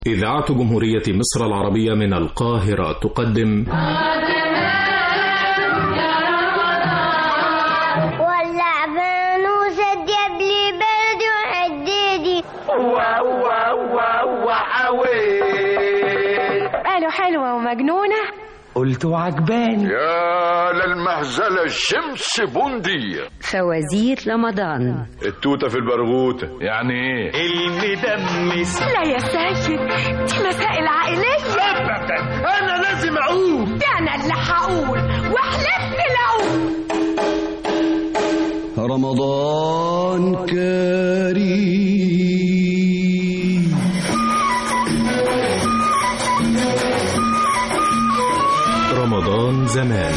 إذاعة جمهورية مصر العربية من القاهرة تقدم ولع فانوس الدب لي برد وحديدي قالوا حلوة ومجنونة قلت وعجباني يا للمهزلة الشمس بندية فوازير رمضان التوتة في البرغوتة يعني ايه المدمس لا يا سيد دي مسائل عائلية انا لازم اقول ده أنا اللي هقول وحلفت لو رمضان كريم رمضان زمان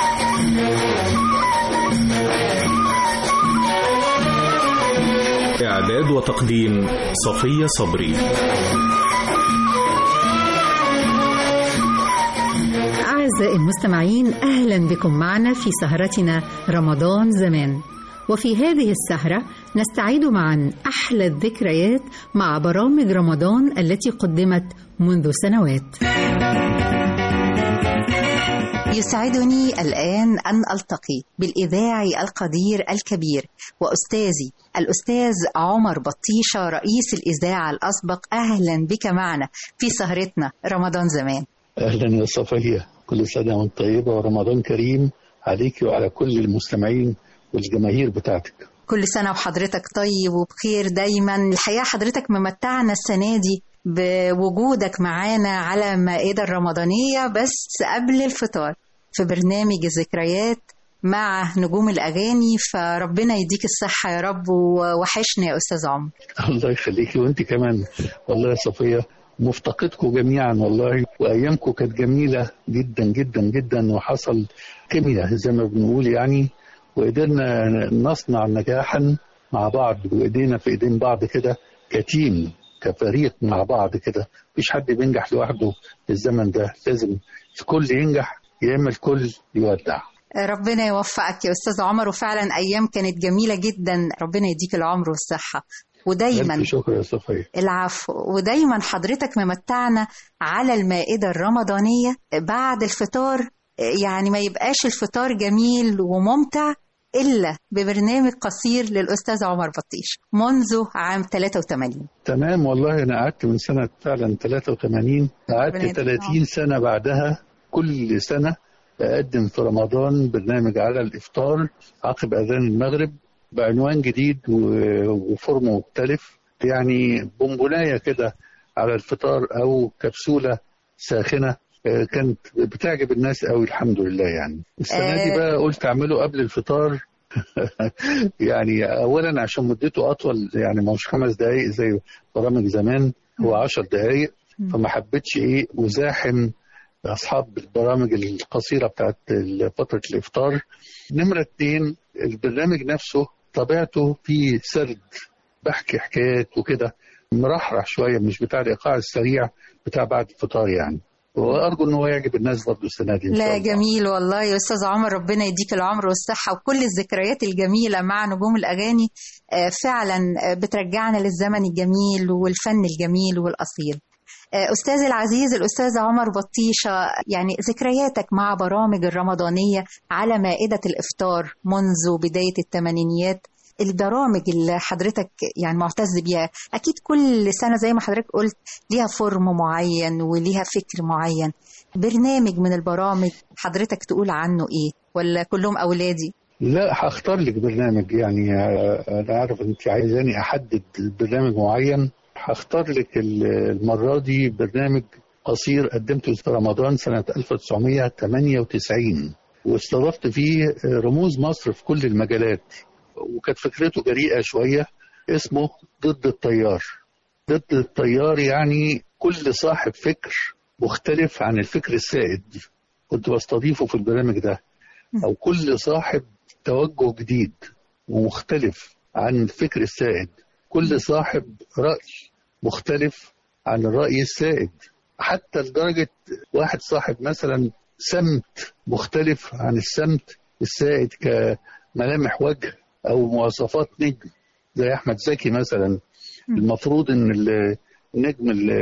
إعداد وتقديم صفية صبري أعزائي المستمعين أهلا بكم معنا في سهرتنا رمضان زمان وفي هذه السهرة نستعيد معا أحلى الذكريات مع برامج رمضان التي قدمت منذ سنوات يسعدني الآن أن ألتقي بالإذاعي القدير الكبير وأستاذي الأستاذ عمر بطيشة رئيس الإذاعة الأسبق أهلا بك معنا في سهرتنا رمضان زمان اهلا يا صفيه كل سنه وانت طيبه ورمضان كريم عليك وعلى كل المستمعين والجماهير بتاعتك كل سنة وحضرتك طيب وبخير دايما الحقيقة حضرتك ممتعنا السنة دي بوجودك معانا على المائدة الرمضانية بس قبل الفطار في برنامج الذكريات مع نجوم الأغاني فربنا يديك الصحة يا رب ووحشنا يا أستاذ عمر الله يخليكي وانت كمان والله يا صفيه مفتقدكم جميعا والله وايامكم كانت جميله جدا جدا جدا وحصل كيمياء زي ما بنقول يعني وقدرنا نصنع نجاحا مع بعض وايدينا في ايدين بعض كده كتيم كفريق مع بعض كده مفيش حد بينجح لوحده في الزمن ده لازم الكل ينجح يا اما الكل يودع ربنا يوفقك يا أستاذ عمر وفعلا أيام كانت جميلة جدا ربنا يديك العمر والصحة ودايما الف شكر يا صفيه العفو ودايما حضرتك ممتعنا على المائدة الرمضانية بعد الفطار يعني ما يبقاش الفطار جميل وممتع إلا ببرنامج قصير للأستاذ عمر بطيش منذ عام 83 تمام والله انا قعدت من سنه فعلا 83 قعدت ربنا يديك 30 سنه بعدها كل سنه بقدم في رمضان برنامج على الافطار عقب اذان المغرب بعنوان جديد و- وفورم مختلف يعني بونبونايه كده على الفطار او كبسوله ساخنه آه، كانت بتعجب الناس قوي الحمد لله يعني السنه دي آه. بقى قلت اعمله قبل الفطار يعني اولا عشان مدته اطول يعني مش خمس دقائق زي برامج زمان هو عشر دقائق فما حبيتش ايه ازاحم اصحاب البرامج القصيره بتاعت فتره الافطار نمره اتنين البرنامج نفسه طبيعته فيه سرد بحكي حكايات وكده مرحرح شويه مش بتاع الايقاع السريع بتاع بعد الفطار يعني وارجو ان هو يعجب الناس برضه السنه دي إن شاء لا الله. جميل والله يا أستاذ عمر ربنا يديك العمر والصحة وكل الذكريات الجميلة مع نجوم الأغاني آه، فعلا آه، بترجعنا للزمن الجميل والفن الجميل والأصيل آه، أستاذي العزيز الأستاذ عمر بطيشة يعني ذكرياتك مع برامج الرمضانية على مائدة الإفطار منذ بداية الثمانينيات البرامج اللي حضرتك يعني معتز بيها أكيد كل سنة زي ما حضرتك قلت ليها فورم معين وليها فكر معين برنامج من البرامج حضرتك تقول عنه إيه ولا كلهم أولادي لا هختار لك برنامج يعني آه، انا عارف انت عايزاني احدد برنامج معين هختار لك ال- المره دي برنامج قصير قدمته في رمضان سنه 1998 واستضفت فيه رموز مصر في كل المجالات وكانت فكرته جريئه شويه اسمه ضد التيار ضد التيار يعني كل صاحب فكر مختلف عن الفكر السائد كنت بستضيفه في البرنامج ده او كل صاحب توجه جديد ومختلف عن الفكر السائد كل صاحب رأي مختلف عن الرأي السائد حتى لدرجة واحد صاحب مثلا سمت مختلف عن السمت السائد كملامح وجه أو مواصفات نجم زي أحمد زكي مثلا المفروض إن النجم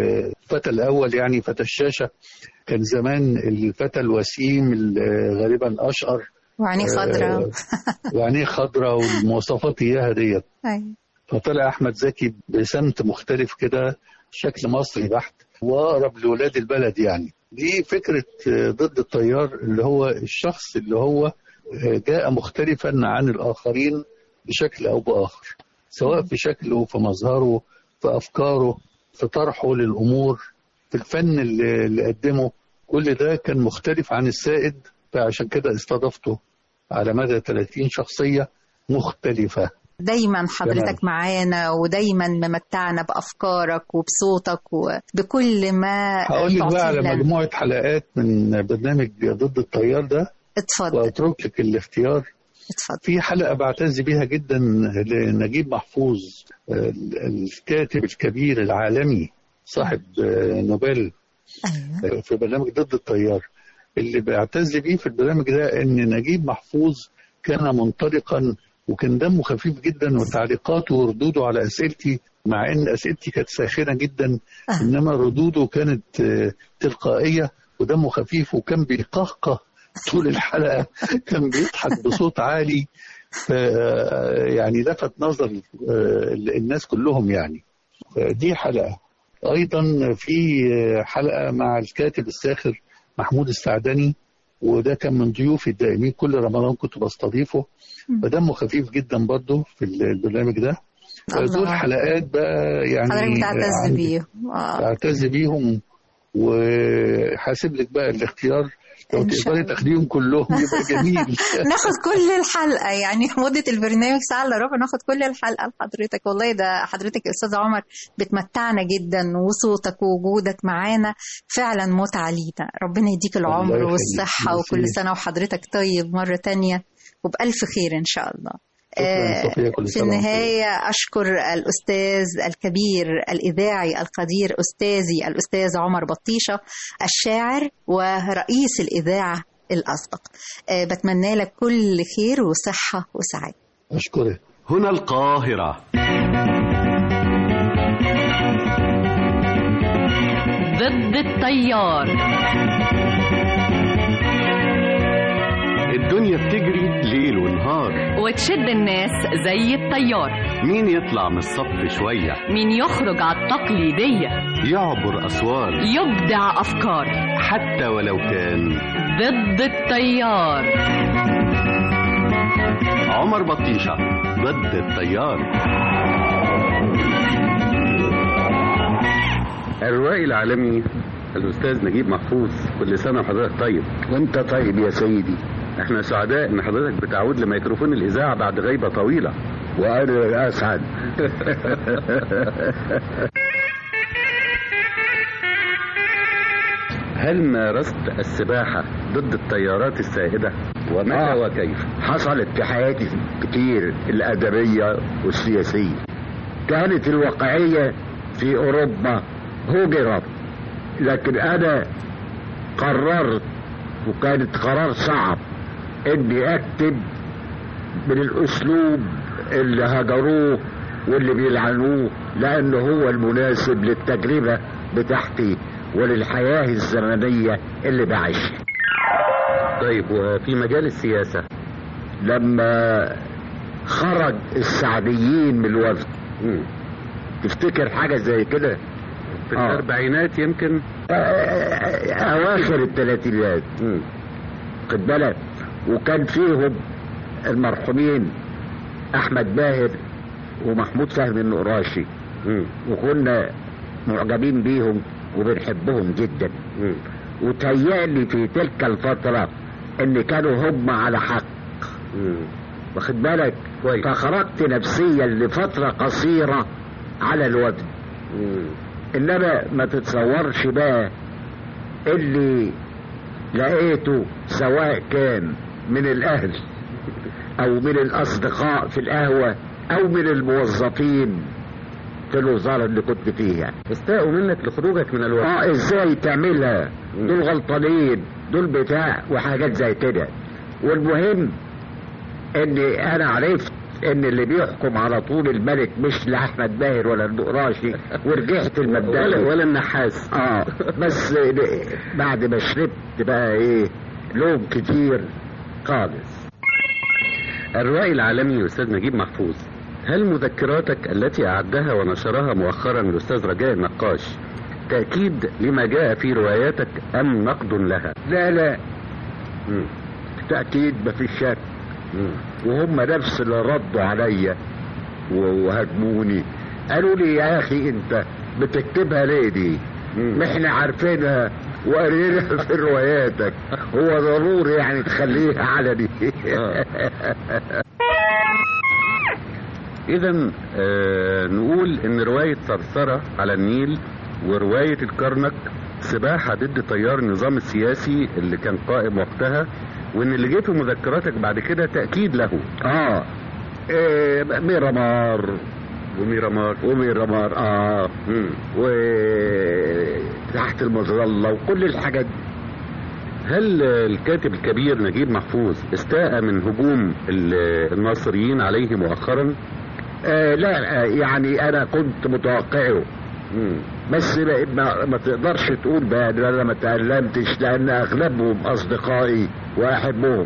الفتى الأول يعني فتى الشاشة كان زمان الفتى الوسيم اللي غالبا أشقر وعينيه خضراء آه، وعينيه خضراء والمواصفات إياها ديت أيوة. فطلع أحمد زكي بسمت مختلف كده شكل مصري بحت وأقرب لولاد البلد يعني دي فكرة آه، ضد التيار اللي هو الشخص اللي هو آه، جاء مختلفا عن الآخرين بشكل أو بآخر سواء في شكله في مظهره في أفكاره في طرحه للأمور في الفن اللي اللي قدمه كل ده كان مختلف عن السائد فعشان كده استضفته على مدى 30 شخصية مختلفة دايما حضرتك معانا ودايما ممتعنا بافكارك وبصوتك وبكل ما هقول لك بقى على تعطينا. مجموعة حلقات من برنامج ضد التيار ده اتفضل واترك لك الاختيار اتفضل في حلقة بعتز بيها جدا لنجيب محفوظ آه، الكاتب الكبير العالمي صاحب آه، نوبل ايوه آه، في برنامج ضد التيار اللي بعتز بيه في البرنامج ده ان نجيب محفوظ كان منطلقا وكان دمه خفيف جدا وتعليقاته وردوده على اسئلتي مع ان اسئلتي كانت ساخنه جدا آه. انما ردوده كانت آه، تلقائيه ودمه خفيف وكان بيقهقه طول الحلقه كان بيضحك بصوت عالي ف- آه، يعني لفت نظر آه، الناس كلهم يعني دي حلقه ايضا في آه، حلقه مع الكاتب الساخر محمود السعدني وده كان من ضيوفي الدائمين كل رمضان كنت بستضيفه فدمه خفيف جدا برضه في البرنامج ده الله. دول حلقات بقى يعني حضرتك بتعتز عندي- بيه آه. بعتز بيهم وحاسب لك بقى الاختيار لو إن شاء تقدري الله. تاخديهم كلهم يبقى جميل ناخد كل الحلقة يعني مدة البرنامج ساعة الا ربع ناخد كل الحلقة لحضرتك والله ده حضرتك يا أستاذ عمر بتمتعنا جدا وصوتك ووجودك معانا فعلا متعة لينا ربنا يديك العمر يخليك. والصحة وكل ميرسي. سنة وحضرتك طيب مرة تانية وبألف خير إن شاء الله شكراً آه، صفية، كل في سنة وأنت النهاية أشكر الأستاذ الكبير الإذاعي القدير أستاذي الأستاذ عمر بطيشة الشاعر ورئيس الإذاعة الأسبق آه، بتمنى لك كل خير وصحة وسعادة أشكرك هنا القاهرة ضد التيار الدنيا بتجري ليل ونهار وتشد الناس زي التيار مين يطلع من الصف شوية مين يخرج على التقليدية يعبر أسوار يبدع أفكار حتى ولو كان ضد التيار عمر بطيشة ضد التيار الروائي العالمي الأستاذ نجيب محفوظ كل سنة وحضرتك طيب وانت طيب يا سيدي احنا سعداء ان حضرتك بتعود لميكروفون الإذاعة بعد غيبة طويلة وانا اسعد هل مارست السباحة ضد التيارات السائدة ومتى آه. وكيف حصلت في حياتي كتير الادبيه والسياسيه كانت الواقعيه في اوروبا هجرت لكن انا قررت وكانت قرار صعب اني اكتب بالاسلوب اللي هجروه واللي بيلعنوه لانه هو المناسب للتجربه بتاعتي وللحياه الزمنيه اللي بعيشها طيب وفي مجال السياسة لما خرج السعديين من الوفد مم. تفتكر حاجه زي كده في آه. الأربعينات يمكن اواخر الثلاثينات مم. خد بالك وكان فيهم المرحومين احمد باهر ومحمود فهمي النقراشي مم. وكنا معجبين بيهم وبنحبهم جدا مم. وتهيألي في تلك الفترة ان كانوا هم على حق مم. واخد بالك كويس. فخرجت نفسيا لفترة قصيرة على الوفد مم. انما ما تتصورش بقى اللي لقيته سواء كان من الاهل او من الاصدقاء في القهوة او من الموظفين في الوزارة اللي كنت فيها استاءوا منك لخروجك من الوقت اه ازاي تعملها دول غلطانين دول بتاع وحاجات زي كده والمهم اني انا عرفت ان اللي بيحكم على طول الملك مش لا احمد باهر ولا النقراشي ورجعت المبدأ ولا ولا النحاس اه بس بعد ما شربت بقى ايه لوم كتير خالص الروائي العالمي أستاذ نجيب محفوظ هل مذكراتك التي أعدها ونشرها مؤخرا الأستاذ رجاء النقاش تأكيد لما جاء في رواياتك أم نقد لها؟ لا لا مم. تأكيد مفيش شك مم. وهم نفس اللي ردوا عليا و- وهاجموني قالوا لي يا اخي انت بتكتبها ليه دي ما احنا عارفينها وقريناها في رواياتك هو ضروري يعني تخليها علني إذا آه نقول إن رواية ثرثرة على النيل ورواية الكرنك سباحة ضد تيار النظام السياسي اللي كان قائم وقتها وإن اللي جه في مذكراتك بعد كده تأكيد له اه إيه ميرامار وميرامار وميرامار اه مم. وتحت المظلة وكل الحاجات دي هل الكاتب الكبير نجيب محفوظ استاء من هجوم ال- الناصريين عليه مؤخرا؟ آه لا آه يعني انا كنت متوقعه مم. بس ما, ما, ما تقدرش تقول بقى ان انا ما تألمتش لان اغلبهم اصدقائي واحبهم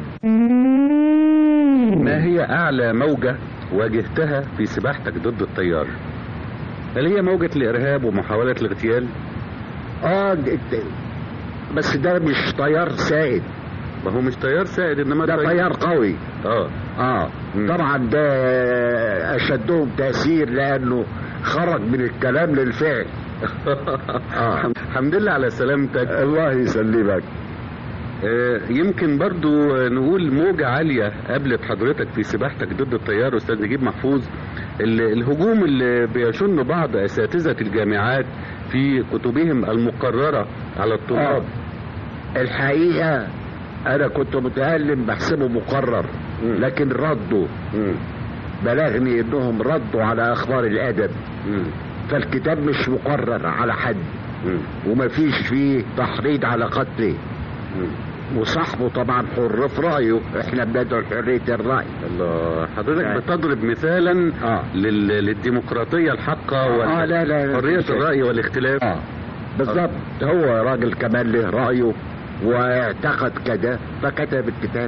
ما هي أعلى موجة واجهتها في سباحتك ضد التيار؟ هل هي موجة الإرهاب ومحاولة الاغتيال؟ اه د- د- بس ده مش طيار سائد ما هو مش تيار سائد إنما ده طيار قوي اه اه مم. طبعا ده اشدهم تأثير لانه خرج من الكلام للفعل آه. الحمد لله على سلامتك الله يسلمك آه، يمكن برضو نقول موجة عالية قابلت حضرتك في سباحتك ضد التيار أستاذ نجيب محفوظ ال- الهجوم اللي بيشن بعض أساتذة الجامعات في كتبهم المقررة على الطلاب الحقيقة انا كنت متألم بحسبه مقرر مم. لكن ردوا مم. بلغني انهم ردوا على اخبار الادب مم. فالكتاب مش مقرر على حد مم. ومفيش فيه تحريض على قتله مم. وصاحبه طبعا حر في رايه احنا بندعو حريه الراي الله حضرتك آه. بتضرب مثالا اه لل- للديمقراطية الحقة آه، لا، لا، لا، وحرية مفيش شك. الرأي والاختلاف اه بالظبط هو راجل كمان له رايه واعتقد كده فكتب الكتاب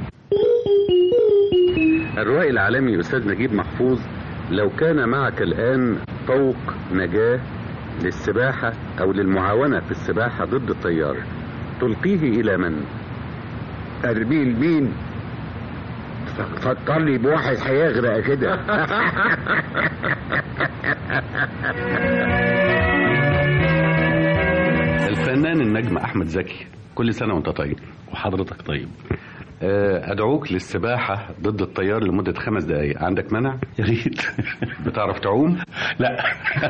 الروائي العالمي أستاذ نجيب محفوظ لو كان معك الآن طوق نجاة للسباحة أو للمعاونة في السباحة ضد التيار تلقيه إلى من؟ ارميه لمين فكرني بواحد هيغرق كده الفنان النجم أحمد زكي كل سنة وأنت طيب وحضرتك طيب آه، أدعوك للسباحة ضد التيار لمدة خمس دقايق عندك منع؟ يا ريت بتعرف تعوم؟ لا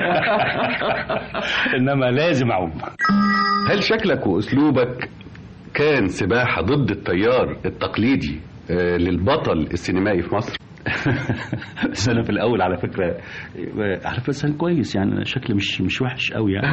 انما لازم اعوم هل شكلك وأسلوبك كان سباحة ضد التيار التقليدي آه، للبطل السينمائي في مصر؟ بس انا في الاول على فكره على فكره انسان كويس يعني أنا شكلي مش مش وحش قوي يعني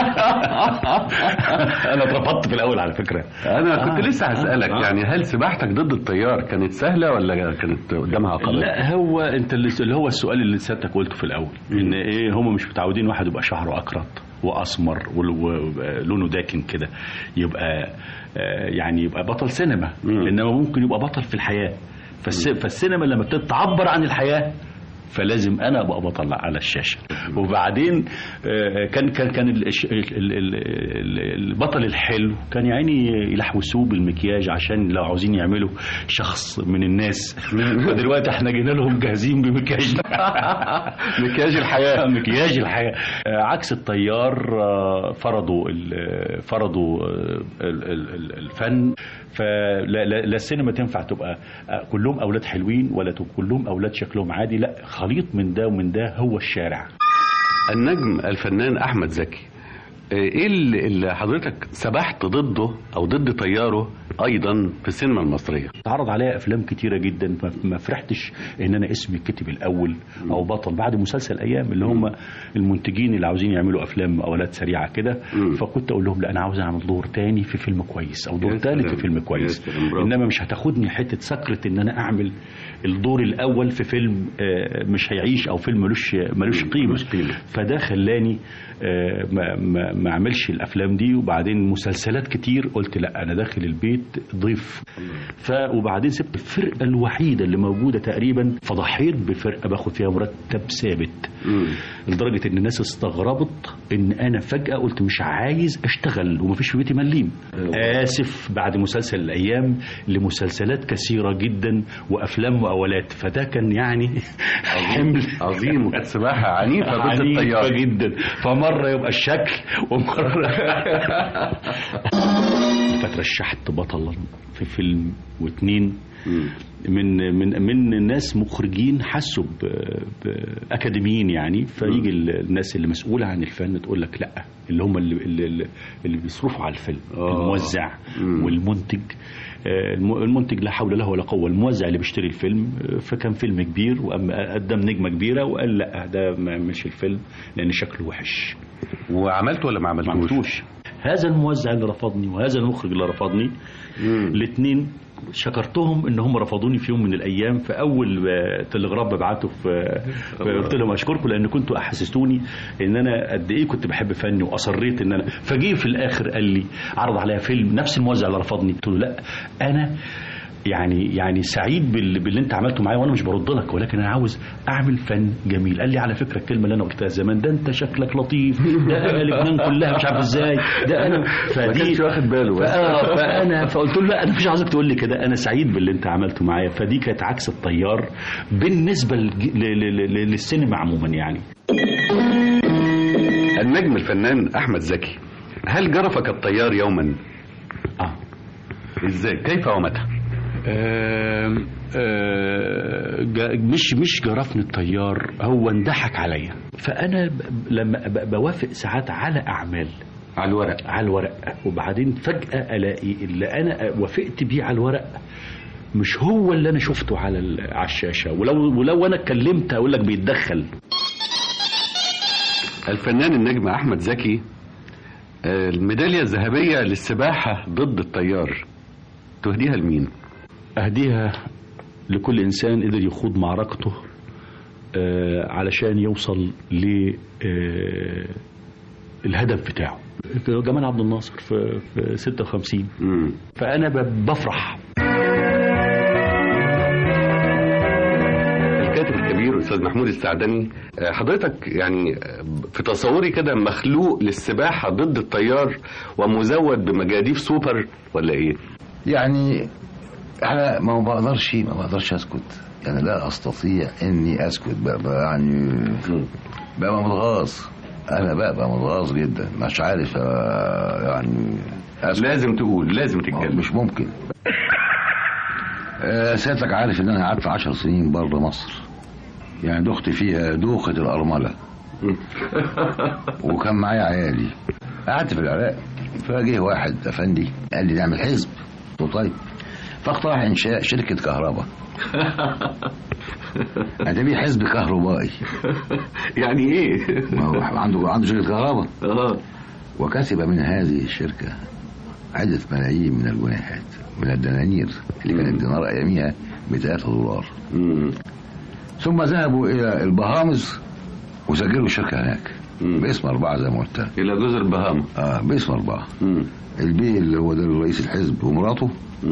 انا اترفضت في الاول على فكره أنا كنت آه. لسه هسألك آه. يعني هل سباحتك ضد التيار كانت سهلة ولا كانت قدامها عقبات؟ لا هو انت اللي اللي هو السؤال اللي سيادتك قلته في الاول ان ايه هم مش متعودين واحد يبقى شعره اقرط واسمر ولونه داكن كده يبقى آه، يعني يبقى بطل سينما مم. انما ممكن يبقى بطل في الحياه فالس... فالسينما لما بتعبر عن الحياه فلازم انا ابقى بطل على الشاشه وبعدين آه، كان كان كان ال- الش- ال- ال- ال- البطل الحلو كان يعني يلحوسوه بالمكياج عشان لو عاوزين يعملوا شخص من الناس فدلوقتي احنا جينا لهم جاهزين بمكياج مكياج الحياة. مكياج الحياه آه، عكس الطيار آه، فرضوا ال- فرضوا آه، ال- ال- ال- الفن فلا لا لا السينما تنفع تبقى آه، كلهم اولاد حلوين ولا تبقى كلهم اولاد شكلهم عادي لا خليط من ده ومن ده هو الشارع النجم الفنان أحمد زكي آه، ايه اللي اللي حضرتك سبحت ضده او ضد تياره ايضا في السينما المصريه اتعرض عليا افلام كتيره جدا ما- ما فرحتش ان انا اسمي كتب الاول او بطل بعد مسلسل ايام اللي هم المنتجين اللي عاوزين يعملوا افلام اولاد سريعه كده فكنت اقول لهم لا انا عاوز اعمل دور تاني في فيلم كويس او دور يا ثالث سلام. في فيلم يا كويس سلام، برافو. انما مش هتاخدني حته سكره ان انا اعمل الدور الاول في فيلم آه، مش هيعيش او فيلم ملوش ملوش قيمه فده خلاني آه، ما ما ما اعملش الافلام دي وبعدين مسلسلات كتير قلت لا انا داخل البيت ضيف ف وبعدين سبت الفرقه الوحيده اللي موجوده تقريبا فضحيت بفرقه باخد فيها مرتب ثابت لدرجه ان الناس استغربت ان انا فجاه قلت مش عايز اشتغل ومفيش في بيتي مليم اسف بعد مسلسل الايام لمسلسلات كثيره جدا وافلام واولات فده كان يعني حمل عظيم وكانت سباحه عنيفه ضد عنيفة التيار جدا فمره يبقى الشكل ومره فترشحت بطلا في فيلم واتنين من من من ناس مخرجين حسوا ب- باكاديميين يعني فيجي ال- الناس اللي مسؤوله عن الفن تقول لك لا اللي هم اللي اللي, اللي بيصرفوا على الفيلم الموزع والمنتج آه، الم- المنتج لا حول له ولا قوه الموزع اللي بيشتري الفيلم آه، فكان فيلم كبير وأما قدم نجمه كبيره وقال لا ده ما يعملش الفيلم لان شكله وحش وعملته ولا ما ما عملتوش؟ عملتوش هذا الموزع اللي رفضني وهذا المخرج اللي رفضني الاثنين شكرتهم ان هم رفضوني في يوم من الايام في اول آه، تلغراف ببعته في في- قلت لهم اشكركم لان كنتوا احسستوني ان انا قد ايه كنت بحب فني واصريت ان انا فجي في الاخر قال لي عرض عليا فيلم نفس الموزع اللي رفضني قلت له لا انا يعني يعني سعيد بال- باللي انت عملته معايا وانا مش برد لك ولكن انا عاوز اعمل فن جميل قال لي على فكره الكلمه اللي انا قلتها زمان ده انت شكلك لطيف ده لبنان كلها مش عارف ازاي ده انا ما كانش واخد باله بس. اه فانا فقلت له لا انا مش عاوزك تقول لي كده انا سعيد باللي انت عملته معايا فدي كانت عكس الطيار بالنسبه للج- ل- ل- ل- للسينما عموما يعني النجم الفنان احمد زكي هل جرفك الطيار يوما؟ اه ازاي؟ كيف ومتى؟ آم، آه، جا- مش مش جرفني الطيار هو اندحك عليا فانا ب- لما ب- بوافق ساعات على اعمال على الورق على الورق وبعدين فجاه الاقي اللي انا وافقت بيه على الورق مش هو اللي انا شفته على ال- على الشاشه ولو ولو انا اتكلمت اقول لك بيتدخل الفنان النجم احمد زكي آه، الميداليه الذهبيه للسباحه ضد التيار تهديها لمين؟ أهديها لكل إنسان قدر يخوض معركته آه، علشان يوصل ل آه، الهدف بتاعه جمال عبد الناصر في, في 56 فأنا ب- بفرح الكاتب الكبير استاذ محمود السعدني آه، حضرتك يعني آه، في تصوري كده مخلوق للسباحه ضد التيار ومزود بمجاديف سوبر ولا ايه؟ يعني انا ما بقدرش ما بقدرش اسكت يعني لا استطيع اني اسكت بقى, بقى يعني بقى متغاظ انا بقى بقى متغاظ جدا مش عارف آه، يعني أسكت. لازم تقول لازم تتكلم مش ممكن آه، سيادتك عارف ان انا قعدت 10 سنين بره مصر يعني دخت فيها دوخة الأرملة وكان معايا عيالي قعدت في العراق فجه واحد أفندي قال لي نعمل حزب قلت له طيب فاقترح إنشاء شركة كهرباء هتبقى حزب كهربائي يعني ايه؟ ما هو عنده عنده شركة كهرباء اه وكسب من هذه الشركة عدة ملايين من الجنيهات من الدنانير اللي كان الدينار أياميها ب 3 دولار ثم ذهبوا إلى البهامز وسجلوا الشركة هناك باسم أربعة زي ما قلت لك إلى جزر البهاما اه باسم أربعة البي اللي هو ده رئيس الحزب ومراته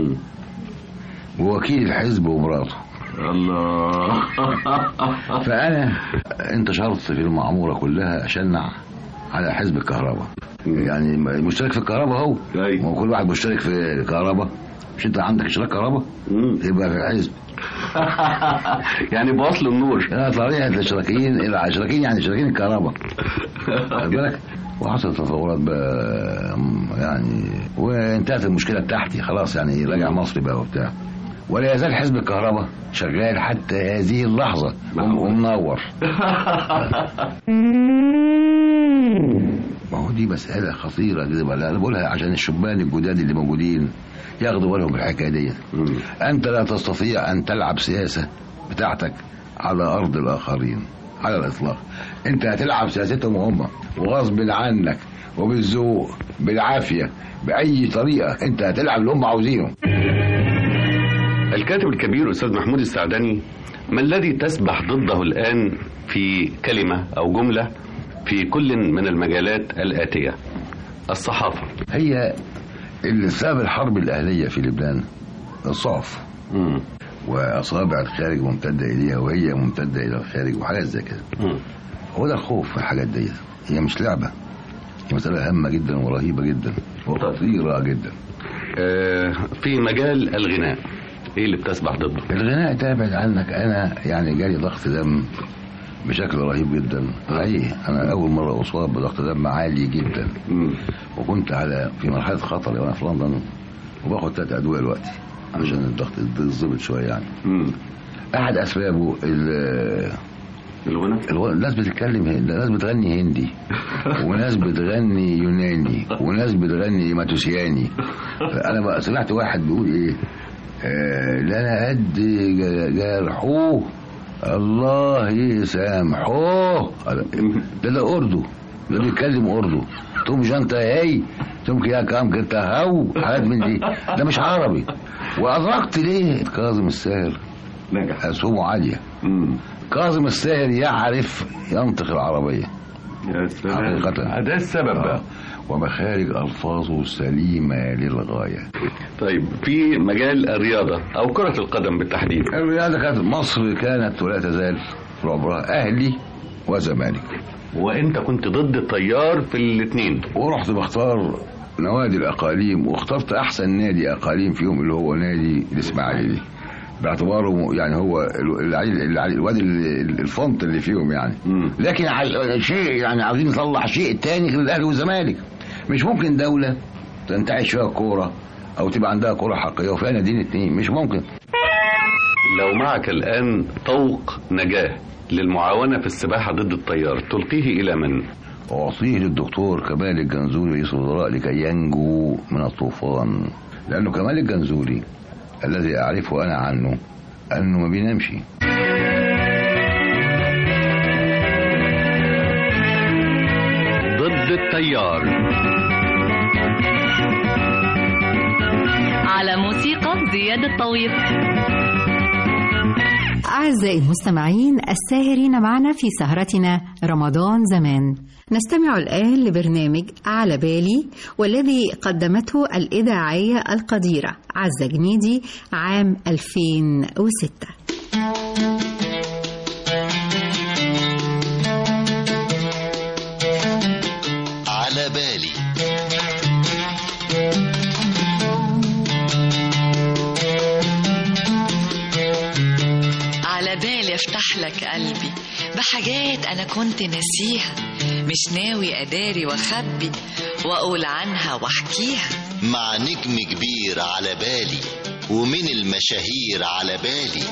ووكيل الحزب ومراته الله فأنا انتشرت في المعمورة كلها أشنع على حزب الكهرباء يعني مشترك في الكهرباء هو ما هو كل واحد مشترك في الكهرباء مش انت عندك اشتراك كهرباء يبقى في الحزب يعني بوصل النور لا طريقة الاشتراكيين الاشتراكيين يعني اشتراكيين الكهرباء خد بالك وحصلت تطورات بقى يعني وانتهت المشكلة بتاعتي خلاص يعني راجع مصر بقى وبتاع ولا يزال حزب الكهرباء شغال حتى هذه اللحظة ومنور ما هو ودي مسألة خطيرة جدا لا أنا بقولها عشان الشبان الجداد اللي موجودين ياخدوا بالهم من الحكاية دي أنت لا تستطيع أن تلعب سياسة بتاعتك على أرض الآخرين على الإطلاق أنت هتلعب سياستهم هم وغصب عنك وبالذوق بالعافية بأي طريقة أنت هتلعب اللي هم عاوزينه الكاتب الكبير أستاذ محمود السعدني ما الذي تسبح ضده الآن في كلمة أو جملة في كل من المجالات الآتية الصحافة هي اللي سبب الحرب الأهلية في لبنان الصحف وأصابع الخارج ممتدة إليها وهي ممتدة إلى الخارج وحاجات زي كده هو ده الخوف في الحاجات دي هي مش لعبة هي مسألة هامة جدا ورهيبة جدا وخطيرة جدا آه، في مجال الغناء ايه اللي بتسبح ضده الغناء تابع عنك أنا يعني جالي ضغط دم بشكل رهيب جدا حقيقي أنا أول مرة أصاب بضغط دم عالي جدا وكنت على في مرحلة خطر وأنا في لندن وباخد تلات أدوية دلوقتي عشان الضغط يتظبط شوية يعني أحد أسبابه ال- الغنى الغنى الناس بتتكلم هند... ناس بتغني هندي وناس بتغني يوناني وناس بتغني ماتوسياني انا بقى سمعت واحد بيقول ايه آه لا انا قد ج- جرحوه الله يسامحوه ده ده اردو ده بيتكلم اردو توم جانتا هي توم كيا كام كنت هاو حاجات من دي ده مش عربي وادركت ليه كاظم الساهر نجح اسهمه عاليه كاظم الساهر يعرف ينطق العربيه يا سلام حقيقة ده السبب بقى ومخارج ألفاظه سليمة للغاية طيب في مجال الرياضة أو كرة القدم بالتحديد الرياضة كانت مصر كانت ولا تزال في عمرها أهلي وزمالك وأنت كنت ضد التيار في الاثنين ورحت بختار نوادي الأقاليم واخترت أحسن نادي أقاليم فيهم اللي هو نادي الإسماعيلي باعتباره يعني هو العيل العيل- الواد ال- الفونت اللي فيهم يعني لكن على شيء يعني عاوزين نطلع شيء تاني غير الاهلي والزمالك مش ممكن دوله تنتعش فيها الكوره او تبقى عندها كوره حقيقيه وفيها ناديين اتنين مش ممكن لو معك الآن طوق نجاة للمعاونة في السباحة ضد التيار تلقيه إلى من؟ أعطيه للدكتور كمال الجنزوري رئيس الوزراء لكي ينجو من الطوفان لأنه كمال الجنزوري الذي أعرفه أنا عنه أنه ما بينامش ضد التيار على موسيقى زياد الطويل أعزائي المستمعين الساهرين معنا في سهرتنا رمضان زمان نستمع الآن لبرنامج على بالي والذي قدمته الإذاعية القديرة عزة جنيدي عام 2006 على بالي على بالي افتح لك قلبي بحاجات انا كنت ناسيها مش ناوي اداري واخبي واقول عنها واحكيها مع نجم كبير على بالي ومن المشاهير على بالي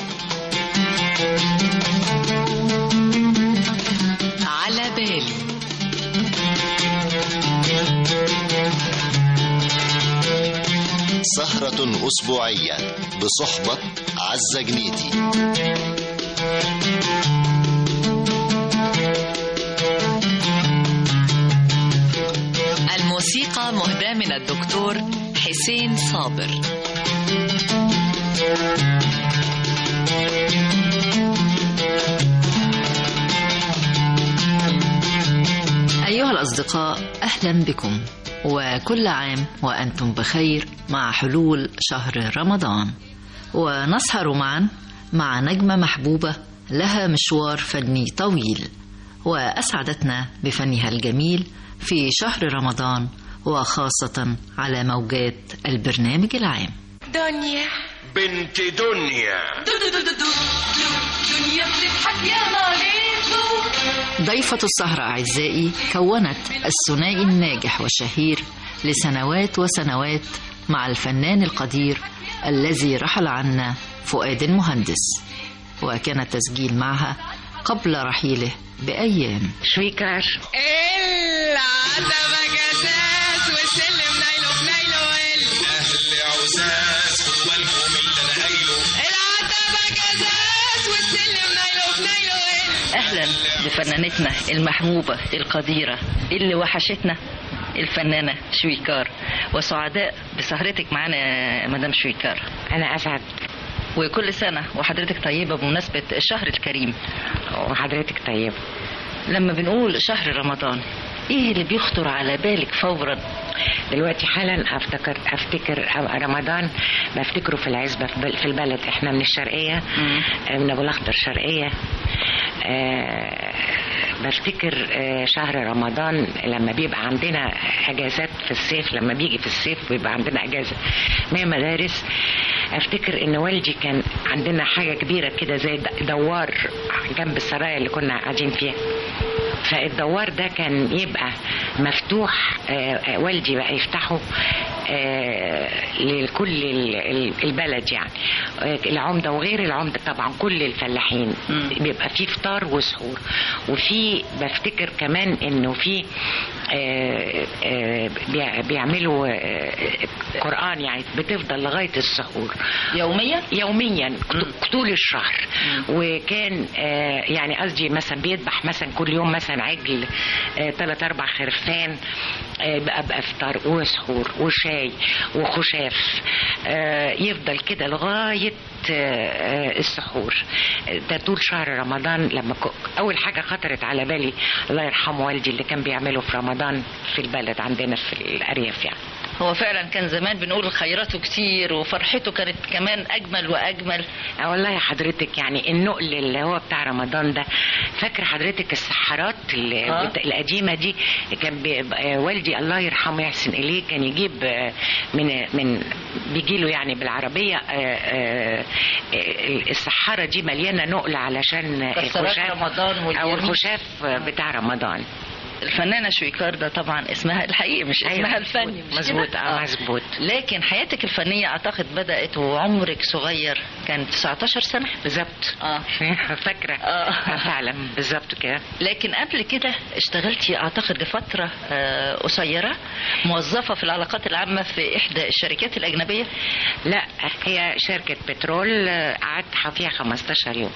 على بالي سهرة أسبوعية بصحبة عزة جنيدي الموسيقى مهداة من الدكتور حسين صابر أيها الأصدقاء أهلا بكم وكل عام وأنتم بخير مع حلول شهر رمضان ونسهر معا مع نجمة محبوبة لها مشوار فني طويل وأسعدتنا بفنها الجميل في شهر رمضان وخاصة على موجات البرنامج العام دنيا بنت دنيا دو دو دو دو دو دنيا بتضحك يا ماليزو ضيفة السهرة أعزائي كونت الثنائي الناجح والشهير لسنوات وسنوات مع الفنان القدير الذي رحل عنا فؤاد المهندس وكان التسجيل معها قبل رحيله بأيام شويكر إلا العتبة جزاز والسلم نايله في نايله ويل اهل عزاز خدوا بالكم اللي انا قايله العتبة جزاز والسلم نايله في نايله ويل أهلا بفنانتنا المحبوبة القديرة اللي وحشتنا الفنانة شويكار وسعداء بسهرتك معانا يا مدام شويكار أنا أسعد وكل سنة وحضرتك طيبة بمناسبة الشهر الكريم وحضرتك طيبة لما بنقول شهر رمضان ايه اللي بيخطر على بالك فورا دلوقتي حالا افتكر افتكر رمضان بفتكره في العزبه في بل- في البلد احنا من الشرقيه آه، من ابو الاخضر شرقيه آه، بفتكر آه، شهر رمضان لما بيبقى عندنا اجازات في الصيف لما بيجي في الصيف بيبقى عندنا اجازه من المدارس افتكر ان والدي كان عندنا حاجه كبيره كده زي د- دوار جنب السرايا اللي كنا قاعدين فيها فالدوار ده كان يبقى مفتوح آه، آه، والدي بقى يفتحه آه، لكل ال- ال- البلد يعني آه، العمدة وغير العمدة طبعا كل الفلاحين بيبقى فيه فطار وسحور وفي بفتكر كمان انه في آه، آه، بيع- بيعملوا آه، قرآن يعني بتفضل لغاية السحور يوميا يوميا طول الشهر وكان آه، يعني قصدي مثلا بيذبح مثلا كل يوم مثلا عجل ثلاث اربع خرفان آه، بقى بقى فطار وسحور وشاي وخشاف آه، يفضل كده لغايه آه، آه، السحور ده طول شهر رمضان لما ك- اول حاجه خطرت على بالي الله يرحمه والدي اللي كان بيعمله في رمضان في البلد عندنا في الارياف يعني هو فعلا كان زمان بنقول خيراته كتير وفرحته كانت كمان اجمل واجمل اه والله يا حضرتك يعني النقل اللي هو بتاع رمضان ده فاكر حضرتك السحارات اللي آه. بتا- القديمه دي كان بي- آه، والدي الله يرحمه يحسن اليه كان يجيب آه، من من بيجي له يعني بالعربيه آه، آه، آه، السحاره دي مليانه نقل علشان مكسرات الخشاف رمضان او والجميل. الخشاف بتاع رمضان الفنانة شويكار ده طبعا اسمها الحقيقي مش أيوة، اسمها مظبوط، الفني مش مظبوط، كده؟ اه مظبوط لكن حياتك الفنية اعتقد بدأت وعمرك صغير كان 19 سنة بالظبط اه فاكرة آه. فعلا بالظبط كده لكن قبل كده اشتغلتي اعتقد لفترة آه، قصيرة موظفة في العلاقات العامة في احدى الشركات الاجنبية لا هي شركة بترول آه، قعدت فيها 15 يوم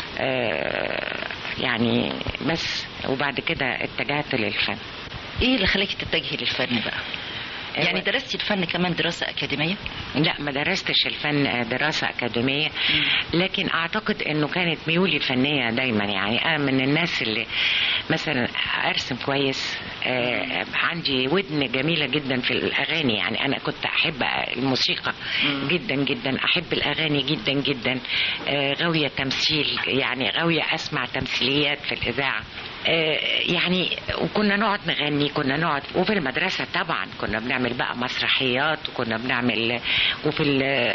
آه، يعني بس وبعد كده اتجهت للفن ايه اللي خلاكي تتجهي للفن بقى يعني درستي الفن كمان دراسة أكاديمية؟ لا ما درستش الفن دراسة أكاديمية لكن أعتقد أنه كانت ميولي الفنية دايما يعني أنا من الناس اللي مثلا أرسم كويس آه، عندي ودن جميلة جدا في الأغاني يعني أنا كنت أحب الموسيقى جدا جدا أحب الأغاني جدا جدا آه، غاوية تمثيل يعني غاوية أسمع تمثيليات في الإذاعة آه، يعني وكنا نقعد نغني كنا نقعد وفي المدرسة طبعا كنا بنعمل بقى مسرحيات وكنا بنعمل وفي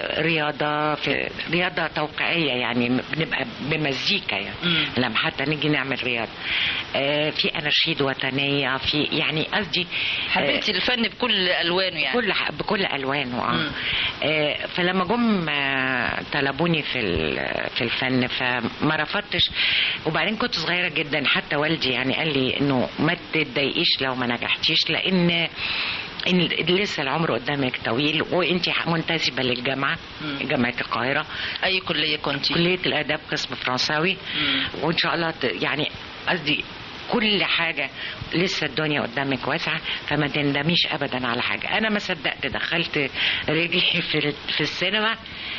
الرياضة في رياضة توقيعية يعني بنبقى بمزيكا يعني لما حتى نيجي نعمل رياضة آه، في أناشيد وطنية في يعني قصدي آه، حبيتي الفن بكل ألوانه يعني كل بكل الوانه اه مم. آه، فلما جم آه، طلبوني في ال- في الفن فما رفضتش وبعدين كنت صغيره جدا حتى والدي يعني قال لي انه ما تتضايقيش لو ما نجحتيش لان إن لسه العمر قدامك طويل وانت منتسبه للجامعه جامعه القاهره اي كليه كنت كليه الاداب قسم فرنساوي وان شاء الله ت- يعني قصدي كل حاجة لسه الدنيا قدامك واسعة فما تندميش أبدا على حاجة أنا ما صدقت دخلت رجلي في, في السينما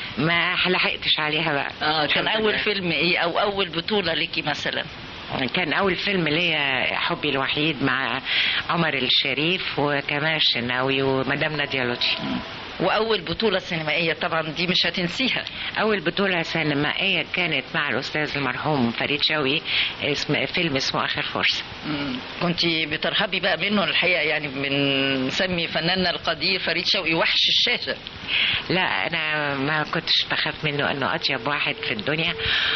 ما لحقتش عليها بقى اه كان الحمد أول لله. فيلم إيه أو أول بطولة ليكي مثلا؟ كان أول فيلم ليا حبي الوحيد مع عمر الشريف وكمال الشناوي ومدام نادية لطفي وأول بطولة سينمائية طبعا دي مش هتنسيها أول بطولة سينمائية كانت مع الأستاذ المرحوم فريد شوقي اسم فيلم اسمه آخر فرصة كنت بترهبي بقى منه الحقيقة يعني بنسمي فناننا القدير فريد شوقي وحش الشاشة لا انا ما كنتش بخاف منه انه اطيب واحد في الدنيا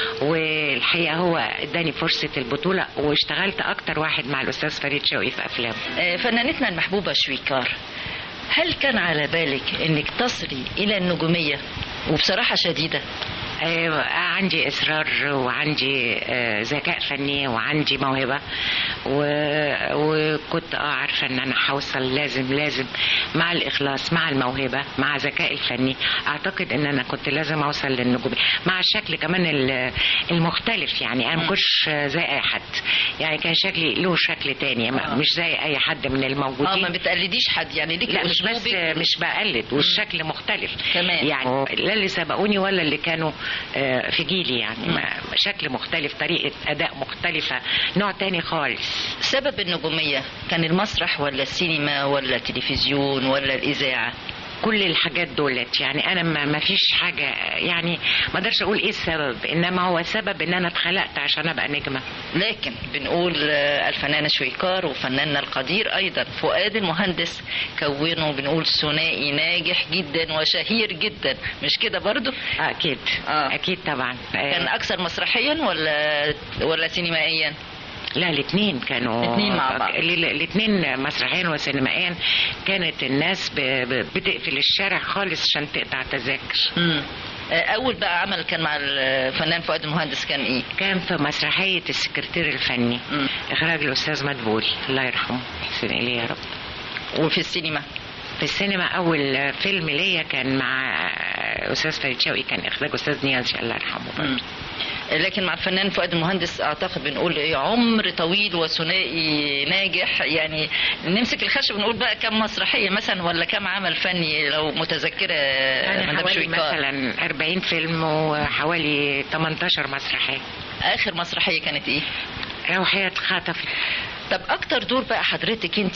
والحقيقه هو اداني فرصه البطوله واشتغلت اكتر واحد مع الاستاذ فريد شوقي في افلام آه، فنانتنا المحبوبة شويكار هل كان على بالك انك تصلي الى النجومية وبصراحة شديدة آه، عندي اصرار وعندي آه، ذكاء فني وعندي موهبه و- وكنت اه عارفه ان انا هوصل لازم لازم مع الاخلاص مع الموهبه مع ذكائي الفني اعتقد ان انا كنت لازم اوصل للنجوم مع الشكل كمان ال- المختلف يعني انا ما كنتش زي اي حد يعني كان شكلي له شكل تاني ما- مش زي اي حد من الموجودين اه ما بتقلديش حد يعني ليكي لا مش بس أسلوبك. مش بقلد والشكل مختلف تمام. يعني لا اللي سبقوني ولا اللي كانوا آه، في جيلي يعني ما- شكل مختلف طريقة أداء مختلفة نوع تاني خالص سبب النجومية كان المسرح ولا السينما ولا التلفزيون ولا الإذاعة كل الحاجات دولت يعني انا ما ما فيش حاجه يعني ما اقدرش اقول ايه السبب انما هو سبب ان انا اتخلقت عشان ابقى نجمه لكن بنقول آه، الفنانة شويكار وفناننا القدير أيضا فؤاد المهندس كونوا بنقول ثنائي ناجح جدا وشهير جدا مش كده برضو اكيد آه. اكيد طبعا كان أكثر مسرحيا ولا ولا سينمائيا لا الاثنين كانوا الاتنين مع بعض. الاثنين مسرحيا وسينمائيا كانت الناس ب... ب... بتقفل الشارع خالص عشان تقطع تذاكر مم. آه، أول بقى عمل كان مع الفنان فؤاد المهندس كان إيه؟ كان في مسرحية السكرتير الفني إخراج الأستاذ مدبولي الله يرحمه يحسن إليه يا رب وفي السينما في السينما أول فيلم ليا كان مع أستاذ فريد شوقي كان إخراج أستاذ نيازي الله يرحمه برضه لكن مع الفنان فؤاد المهندس اعتقد بنقول ايه عمر طويل وثنائي ناجح يعني نمسك الخشب ونقول بقى كم مسرحيه مثلا ولا كم عمل فني لو متذكره يعني مدام حوالي شويكار مثلا 40 فيلم وحوالي 18 مسرحية اخر مسرحيه كانت ايه روحية خاطف طب اكتر دور بقى حضرتك انت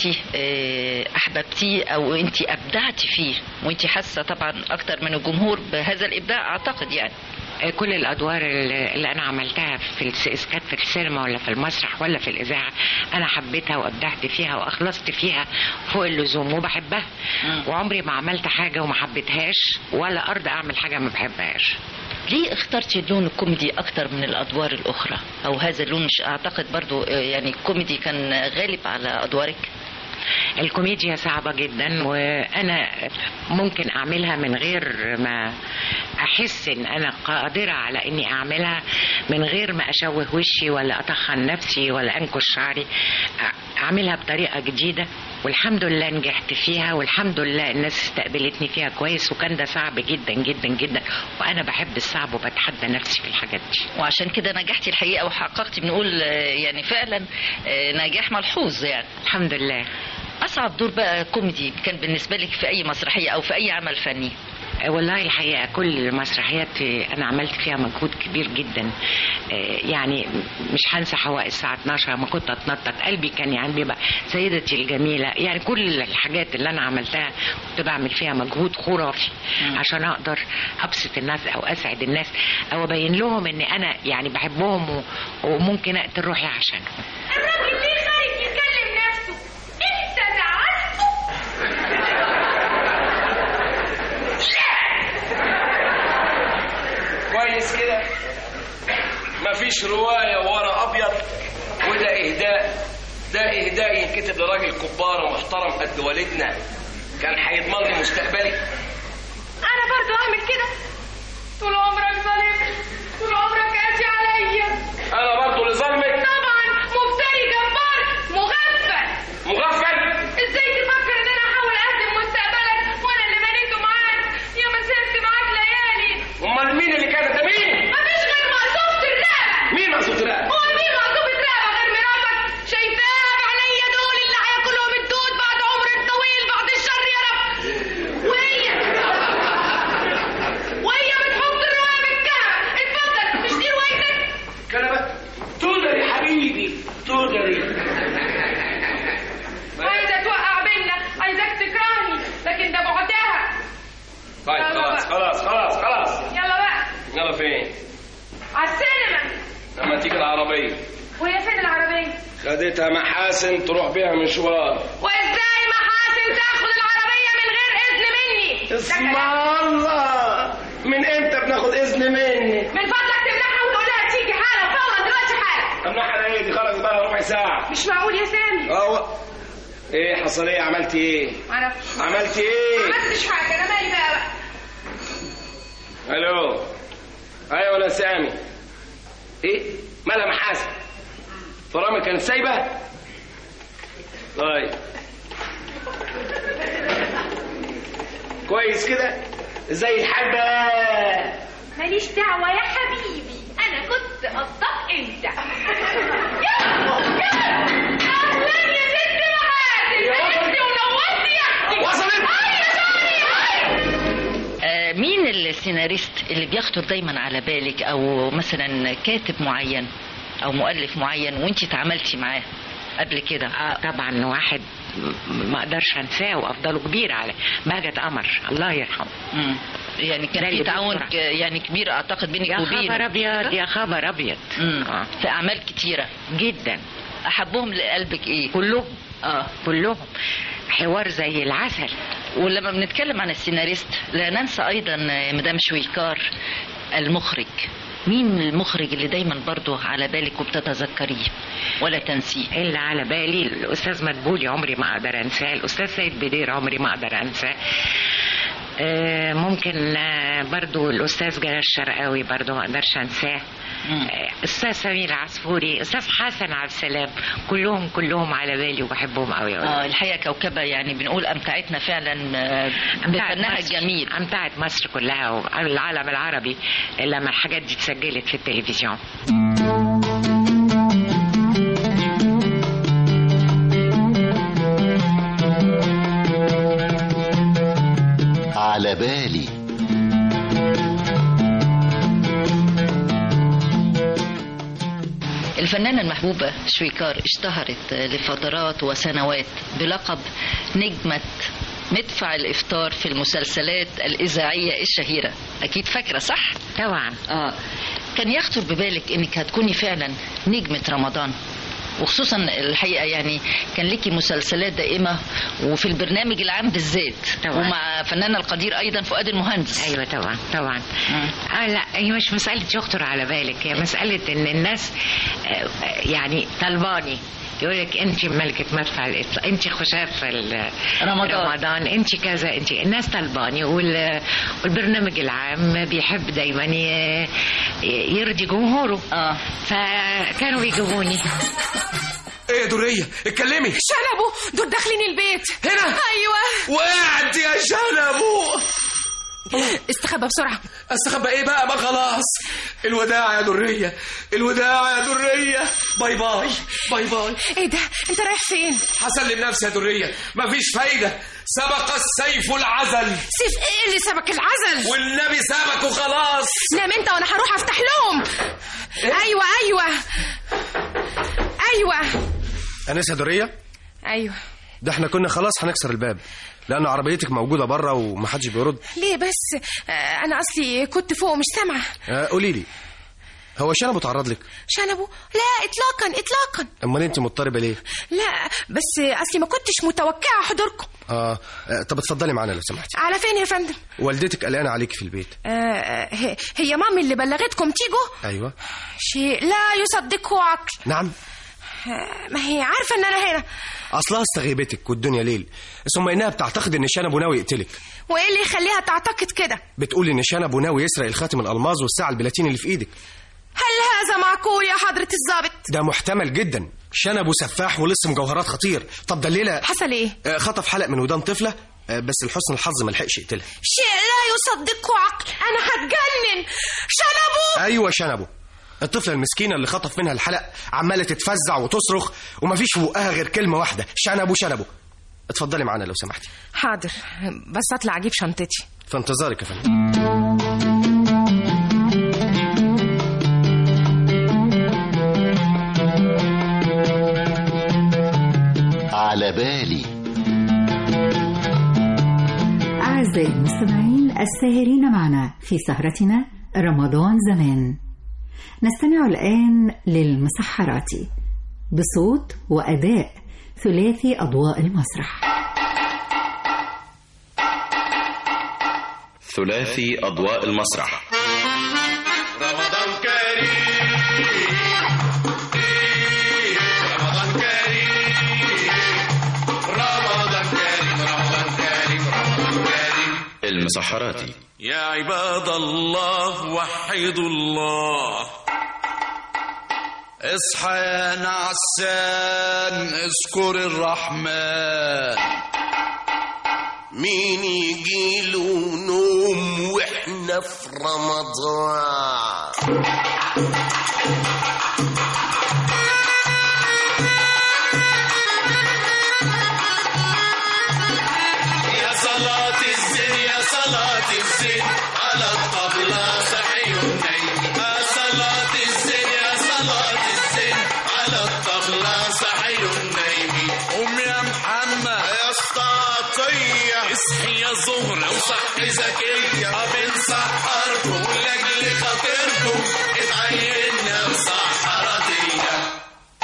احببتيه او انت ابدعتي فيه وانت حاسه طبعا اكتر من الجمهور بهذا الابداع اعتقد يعني كل الادوار اللي اللي انا عملتها في الس- إذا كانت في السينما ولا في المسرح ولا في الاذاعه انا حبيتها وابدعت فيها واخلصت فيها فوق اللزوم وبحبها وعمري ما عملت حاجه وما حبيتهاش ولا ارضى اعمل حاجه ما بحبهاش ليه اخترتي اللون الكوميدي اكتر من الادوار الاخرى او هذا اللون مش اعتقد برضو آه، يعني الكوميدي كان غالب على ادوارك الكوميديا صعبة جدا وأنا ممكن أعملها من غير ما أحس إن أنا قادرة على إني أعملها من غير ما أشوه وشي ولا أطخن نفسي ولا أنكش شعري أ- أعملها بطريقة جديدة والحمد لله نجحت فيها والحمد لله الناس استقبلتني فيها كويس وكان ده صعب جدا جدا جدا وأنا بحب الصعب وبتحدى نفسي في الحاجات دي وعشان كده نجحتي الحقيقه وحققتي بنقول آه، يعني فعلا آه، نجاح ملحوظ يعني الحمد لله اصعب دور بقى كوميدي كان بالنسبه لك في اي مسرحيه او في اي عمل فني والله الحقيقة كل المسرحيات أنا عملت فيها مجهود كبير جدا آه، يعني مش هنسى حوائي الساعة 12 لما كنت أتنطط قلبي كان يعني بيبقى سيدتي الجميلة يعني كل الحاجات اللي أنا عملتها كنت بعمل فيها مجهود خرافي عشان أقدر أبسط الناس أو أسعد الناس أو أبين لهم إن أنا يعني بحبهم و- وممكن أقتل روحي عشانهم الراجل ليه خارج يكلم نفسه انت زعلته كويس كده مفيش رواية ورا أبيض وده إهداء ده إهداء ينكتب لراجل كبار ومحترم قد والدنا كان هيضمن لي مستقبلي انا برضو اعمل كده طول عمرك ظالم طول عمرك قاسي عليا أنا برضو اللي ظلمك طبعا مفتري جبار مغفل مغفل ازاي تفكر ان انا احاول اهدم مستقبلك وانا اللي بنيته معاك يا ما سهرت معاك ليالي أمال مين اللي كانت ده مين؟ مفيش غير مقصوفة الرقبة مين مقصود رقبة؟ هو مين مقصوفة رقبة غير مراتك شايفاها بعينيا دول اللي هياكلهم الدود بعد عمر طويل بعد الشر يا رب وهي وهي بتحط الرواية بالكنبة اتفضل مش دي روايتك كنبة تودري حبيبي تودري عايزة توقع بينا عايزاك تكرهني لكن ده بعدها طيب خلاص خلاص خلاص خلاص يلا بقى يلا فين؟ على السينما لما تيجي العربية وهي فين العربية خدتها محاسن تروح بيها مشوار وازاي محاسن تاخد العربية من غير اذن مني اسم الله من امتى بناخد اذن مني من فضلك تمنحها وتقولها تيجي حالا فورا دلوقتي حالا امنحها على ايه دي خلاص بقى لها ربع ساعة مش معقول يا سامي اه ايه حصل ايه عملتي ايه معرفش عملتي ايه ما عملتش حاجة انا مالي بقى بقى الو ايوه انا سامي ايه مالها محاسن فرامل كانت سايبه طيب كويس كده زي الحال بقى ماليش دعوة يا حبيبي أنا كنت قصدك أنت أهلا يا ست محاسن تعبتي ونورتي يا أختي وصلت آه، مين السيناريست اللي بيخطر دايما على بالك او مثلا كاتب معين او مؤلف معين وانت تعاملتي معاه قبل كده آه طبعا واحد م- ما اقدرش انساه وافضله كبير على ماجد قمر الله يرحمه مم. يعني ده كان في اللي تعاون بيسرع. ك- يعني كبير اعتقد بينك يا وبينه خبر ابيض يا خبر ابيض مم. في اعمال كتيره جدا احبهم لقلبك ايه كلهم اه كلهم حوار زي العسل ولما بنتكلم عن السيناريست لا ننسى ايضا مدام شويكار المخرج مين المخرج اللي دايما برضه على بالك وبتتذكريه ولا تنسيه اللي على بالي الاستاذ مدبولي عمري ما اقدر انساه الاستاذ سيد بدير عمري ما اقدر انساه آه، ممكن آه، برضو الاستاذ جلال الشرقاوي برضو ما اقدرش انساه آه، استاذ سمير عصفوري استاذ حسن عبد السلام كلهم كلهم على بالي وبحبهم قوي اه الحقيقه كوكبه يعني بنقول امتعتنا فعلا آه، بفنها الجميل امتعت مصر كلها والعالم العربي لما الحاجات دي اتسجلت في التلفزيون على بالي الفنانة المحبوبة شويكار اشتهرت لفترات وسنوات بلقب نجمة مدفع الإفطار في المسلسلات الإذاعية الشهيرة أكيد فاكرة صح؟ طبعا آه كان يخطر ببالك إنك هتكوني فعلا نجمة رمضان وخصوصا الحقيقه يعني كان ليكي مسلسلات دائمه وفي البرنامج العام بالذات طبعاً. ومع فناننا القدير ايضا فؤاد المهندس ايوه طبعا طبعا اه لا هي مش مساله يخطر على بالك هي مساله ان الناس آه، آه، يعني طلباني يقول لك انت ملكه مدفع الاطلاق انت خشاف ال- رمضان. رمضان انت كذا انت الناس طلباني وال- والبرنامج العام بيحب دايما ي- يرضي جمهوره اه فكانوا بيجيبوني ايه يا دريه اتكلمي شنبو دول داخلين البيت هنا ايوه وقعت يا شنبو استخبى بسرعه استخبى ايه بقى ما خلاص الوداع يا دريه الوداع يا دريه باي باي باي باي ايه ده انت رايح فين هسلم نفسي يا دريه مفيش فايده سبق السيف العزل سيف ايه اللي سبك العزل والنبي سبكه خلاص نام انت وانا هروح افتح لهم ايوه ايوه ايوه انسه دريه ايوه ده احنا كنا خلاص هنكسر الباب لان عربيتك موجوده بره ومحدش بيرد ليه بس آه، انا اصلي كنت فوق مش سامعه آه قولي لي هو شنب اتعرض لك شنبو لا اطلاقا اطلاقا امال انت مضطربه ليه لا بس اصلي ما كنتش متوقعه حضوركم آه, اه طب اتفضلي معانا لو سمحتي على فين يا فندم والدتك قلقانه عليك في البيت آه، آه، هي- هي مامي اللي بلغتكم تيجوا ايوه شيء لا يصدقه عقل نعم آه، ما هي عارفه ان انا هنا اصلها استغيبتك والدنيا ليل ثم انها بتعتقد ان شنب ناوي يقتلك وايه اللي يخليها تعتقد كده بتقول ان شنب ناوي يسرق الخاتم الالماظ والساعه البلاتيني اللي في ايدك هل هذا معقول يا حضره الضابط ده محتمل جدا شنب سفاح ولص مجوهرات خطير طب ده الليله حصل ايه آه، خطف حلق من ودان طفله آه، بس لحسن الحظ ما لحقش يقتلها شيء لا يصدقه عقل انا هتجنن شنبو ايوه شنبه الطفله المسكينه اللي خطف منها الحلق عماله تتفزع وتصرخ ومفيش في بقها غير كلمه واحده شنبه شنبه اتفضلي معانا لو سمحتي حاضر بس اطلع اجيب شنطتي في انتظارك يا فندم على بالي أعزائي المستمعين الساهرين معنا في سهرتنا رمضان زمان نستمع الآن للمسحرات بصوت وأداء ثلاثي أضواء المسرح ثلاثي أضواء المسرح رمضان كريم رمضان كريم رمضان كريم رمضان كريم رمضان كريم المسحراتي يا عباد الله وحدوا الله اصحى يا نعسان اذكر الرحمن مين يجيله نوم واحنا في رمضان يا صلاة الزين يا صلاة الزين على الطبلة صحي ونايم يا صلاة الزين يا صلاة الزين على الطبلة صحي ونايم قوم يا محمد يا اسطاطية اصحي يا زهرة وصحي زكية بنسحركم لاجل خاطركم اتعيننا مسحراتية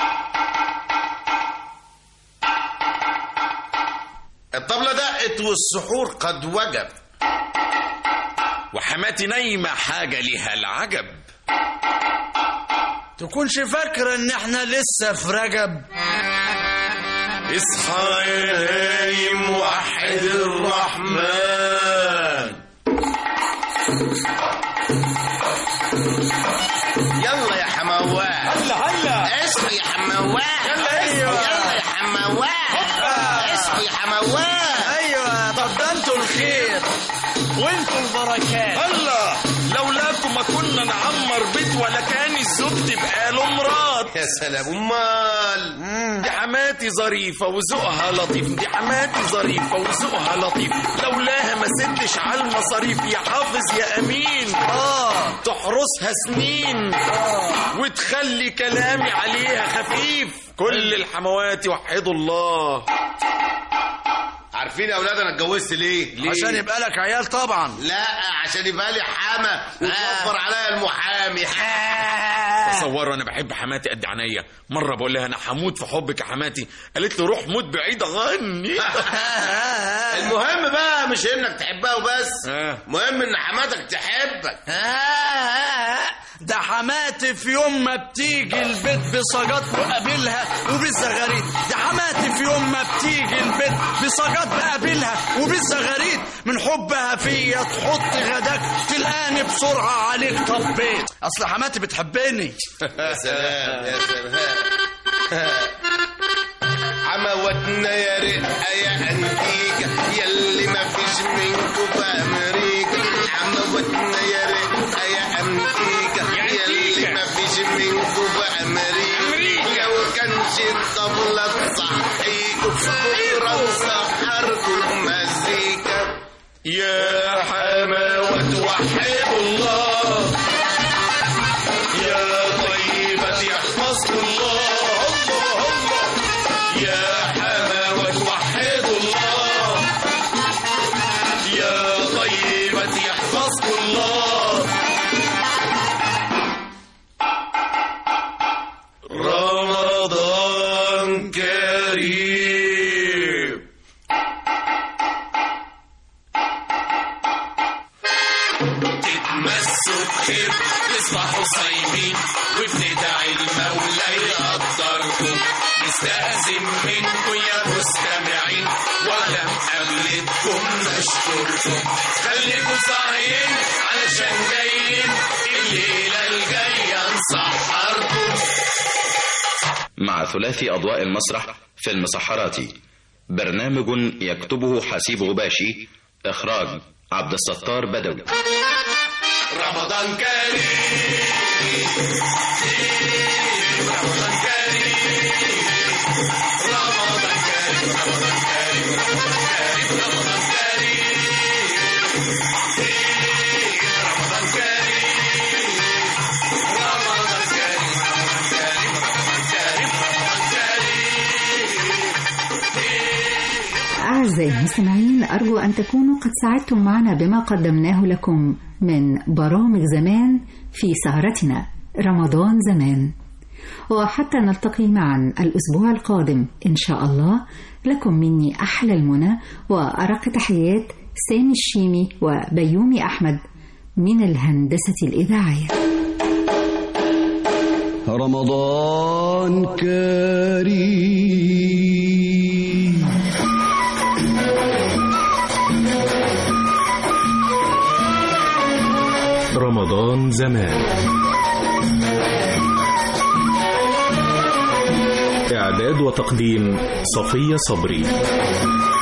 الطبلة دقت والسحور قد وجب وحماتي نايمة حاجة ليها العجب تكونش فاكرة ان احنا لسه في رجب اصحى يا نايم وحد الرحمن يلا يا حموات هلا هلا اصحي يا حموات يلا ايوه يلا يا حموات اصحي يا حموات ايوه طب ده انتوا الخير وانتوا البركات هلا لولاكم ما كنا نعمر بيت ولا كان الزوج تبقى له مرات يا سلام امال دي حماتي ظريفة وذوقها لطيف دي حماتي ظريفة وذوقها لطيف لولاها ما سدش على المصاريف يا حافظ يا أمين اه تحرسها سنين اه وتخلي كلامي عليها خفيف كل الحموات يوحدوا الله عارفين يا اولاد انا اتجوزت ليه؟ ليه؟ عشان يبقى لك عيال طبعا لا عشان يبقى لي حما وتوفر عليا المحامي تصوروا انا بحب حماتي قد عينيا مره بقول لها انا هموت في حبك يا حماتي قالت لي روح موت بعيد غني المهم بقى مش انك تحبها وبس آه. مهم ان حماتك تحبك ده حماتي في يوم ما بتيجي البيت بصاجات بقابلها وبالزغاريد ده حماتي في يوم ما بتيجي البيت بصاجات بقابلها وبالزغاريد من حبها فيا تحط غداك تلقاني بسرعة عليك طبيت أصل حماتي بتحبني يا سلام يا سلام عموتنا يا رقة يا أنتيكا يلي ما فيش منكو في أمريكا عموتنا يا رقة يا أنتيكا يلي ما فيش منكو في أمريكا لو كانش الطبلة تصحيكوا بكرة نسحركوا مزيكا يا حماوة وحدوا الله يا طيبة يحفظكم الله الله الله يا حماوة وحدوا الله يا طيبة يحفظكم الله رمضان كريم تتمسوا بخير تصبحوا صايمين وبندعي المولى يقدركم نستأذن منكم يا مستمعين وعلى مقابلتكم نشكركم خليكم صاحيين علشان جايين الليلة الجاية نسحركم مع ثلاثي أضواء المسرح في المسحراتي برنامج يكتبه حسيب غباشي إخراج عبد الستار بدوي رمضان كريم رمضان كريم رمضان كريم رمضان كريم رمضان كريم رمضان كريم رمضان كريم رمضان كريم رمضان كريم رمضان كريم رمضان كريم أعزائي المستمعين أرجو أن تكونوا قد ساعدتم معنا بما قدمناه لكم من برامج زمان في سهرتنا رمضان زمان وحتى نلتقي معا الأسبوع القادم إن شاء الله لكم مني أحلى المنى وأرق تحيات سامي الشيمي وبيومي أحمد من الهندسة الإذاعية رمضان كريم رمضان زمان إعداد وتقديم صفية صبري